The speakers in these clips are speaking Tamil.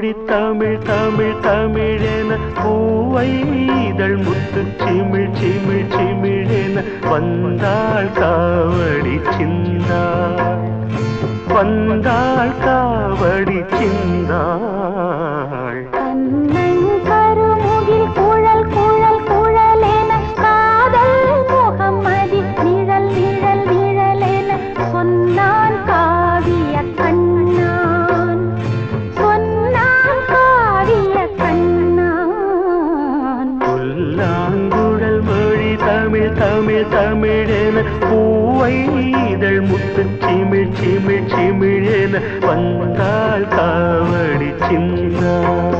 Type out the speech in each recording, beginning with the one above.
மொழி தமிழ் தமிழ் தமிழென பூவை இதழ் முத்து சிமிழ் சிமிழ் சிமிழென வந்தாள் காவடி சிந்தாள் வந்தாள் காவடி சிந்தாள் கண்ணன் கருமுகில் குழல் குழல் குழலென காதல் முகமதி நிழல் நிழல் நிழலென சொன்னான் காவிய கண்ணான் சொன்னான் காவிய கண்ணான் புல்லாங்குழல் மொழி தமிழ் தமிழ் தமிழென பூவை இதழ் முத்து சிமிழ் சிமிழ் சிமிழென வந்தாள் காவடி சிந்தாள்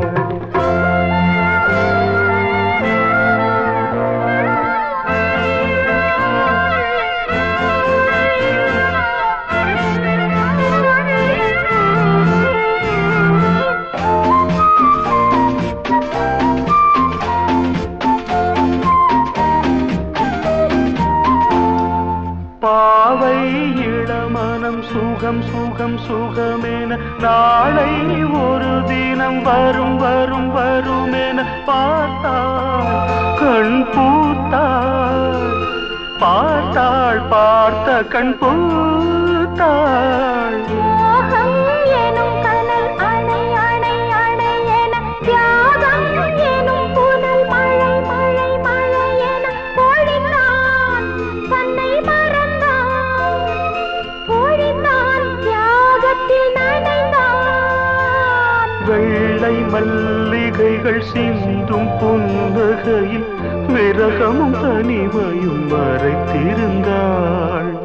பாவை இளமனம் சுகம் சுகம் சுகமென நாளை ஒரு தினம் வரும் வரும் வருமென பார்த்தாள் கண் பூத்தாள் பார்த்தாள் பார்த்த கண் பூத்தாள் மோகம் எனும் கனல் அணை அணை அணை என தியாகம் எனும் புனல் மழை மழை மழை என பொழிந்தான் தன்னை மறந்தான் பொழிந்தான் தியாகத்தில் நனைந்தான் வெள்ளை மல்லிகைகள் சிந்தும் புன்னகையில் விரகமும் தனிமையும் மறைத்திருந்தாள்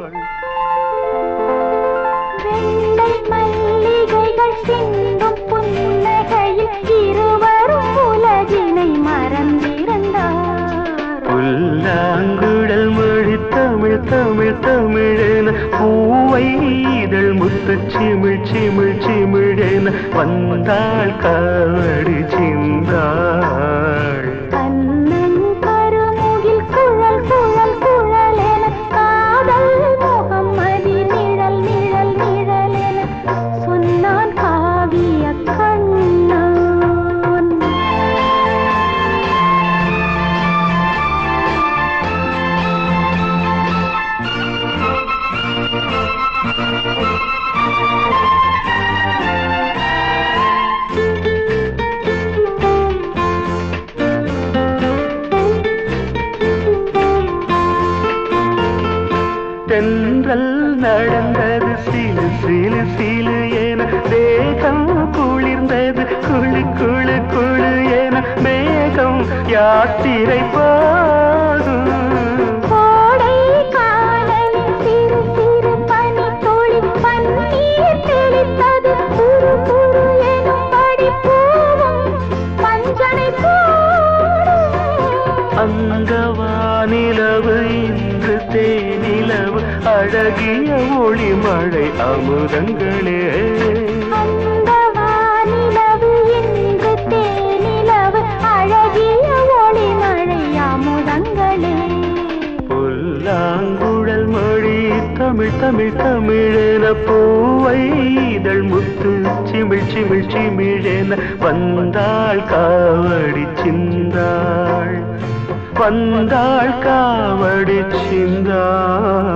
வெள்ளை மல்லிகைகள் சிந்தும் புன்னகையில் இருவரும் உலகினை மறந்திருந்தார் புல்லாங்குழல் மொழி தமிழ் தமிழ் தமிழென பூவை இதழ் முத்து சிமிழ் சிமிழ் சிமிழென வந்தாள் காவடி சிந்தாள் கண்ணன் கருமுகில் குழல் குழல் குழலென காதல் முகமதி நிழல் நிழல் நிழலென சொன்னான் காவிய கண்ணான் தென்றல் நடந்தது சிலு சிலு சிலு என தேகம் குளிர்ந்தது குளு குளு குளு என மேகம் யாத்திரை போகும் கோடை காலையில் சிறு சிறு பனி துளி பன்னீர் தெளித்தது குறு குறு எனும்படி பூவும் பஞ்சனை போடும் அந்த வானிலவு இன்று தேனிலவு அழகிய ஒளி மழை அமுதங்களே அந்த வானிலவு இன்று தேனிலவு அழகிய ஒளி மழை அமுதங்களே புல்லாங்குழல் மொழி தமிழ் தமிழ் தமிழென பூவை இதழ் முத்து சிமிழ் சிமிழ் சிமிழென வந்தாள் காவடி சிந்தாள் வந்தாள் காவடி சிந்தாள்